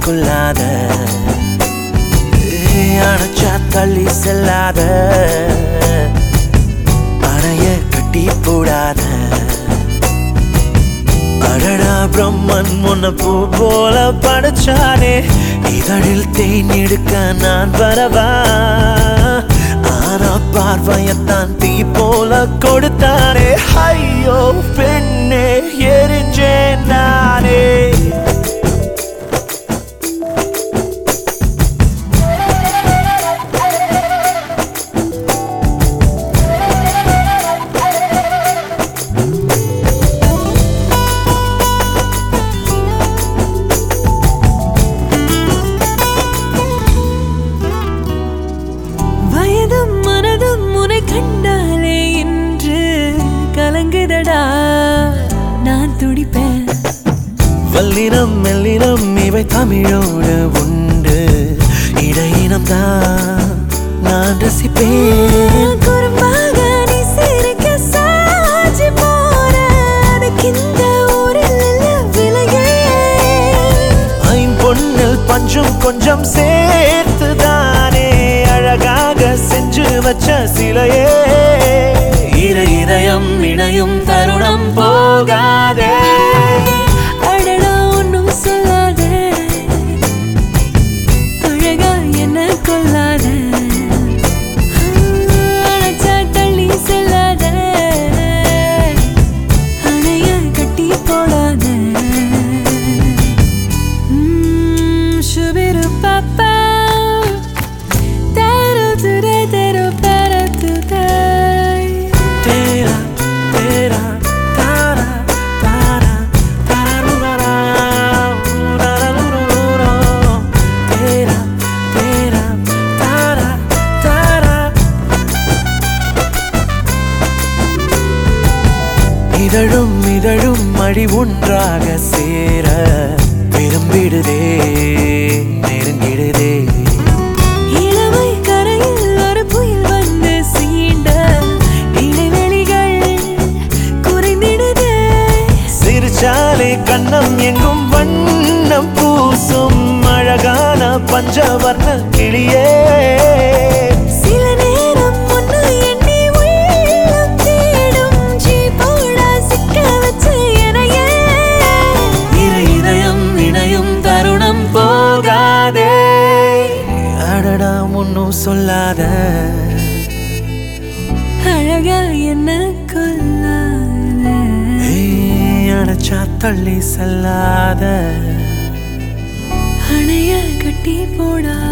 கொள்ளாத ஏய், அணைச்சா தள்ளி செல்லாத அணைய கட்டி போடாத அடடா பிரம்மன் முன்ன பூ போல படைச்சானே இதழில் தேன் எடுக்க நான் வரவா ஆனா பார்வையத்தான் தீ போல கொடுத்தானே ஐயோ பெண்ணே எரிஞ்சேன் நானே வயதும் மனதும் உனை கண்டாலே இன்று கலங்குதடா நான் துடிப்பேன் வல்லினம் மெல்லினம் இவை தமிழோடு உண்டு இடையினம் தான் நான் ரசிப்பேன் குறும்பாக நீ சிரிக்க சாஞ்சி போற அதுக்கு இந்த ஊரில் இல்ல விலையே ஐம்பொன்னில் பஞ்சும் கொஞ்சம் சேர்த்து தானே அழகாக செஞ்சு வச்ச சிலையே இரு இதயம் இணையும் தருணம் போகாதே அடடா ஒன்னும் சொல்லாத அழகா என்ன கொல்லாத அழைச்சா தள்ளி செல்லாத அணைய கட்டி போடாத ம், சுபிரு பாப்பா தரு துரே தரு பர துதாய் தேரா தேரா தாரா தாரா தாருரரா உரரருரோ. தேரா தேரா தாரா தாரா இதழும் இதழும் மடி ஒன்றாக சேர விரும்பிடுதே நெருங்கிடுதே இளமை கரையில் ஒரு புயல் வந்து சீண்ட இடைவெளிகள் குறைந்திடுதே சிரிச்சாலே கண்ணம் எங்கும் வண்ணம் பூசும் அழகான பஞ்சவர்ண கிளியே சில நேரம் ஒன்னு எண்ணி உள்ளம் தேடும் ஜீபோடா சிக்க வச்சு எனையே இரு இதயம் இணையும் தருணம் போகாதே அடடா முன்னும் சொல்லாத அழகா என்ன கொல்லாத ஏய், அணைச்சா தள்ளி செல்லாத அணைய கட்டி போடா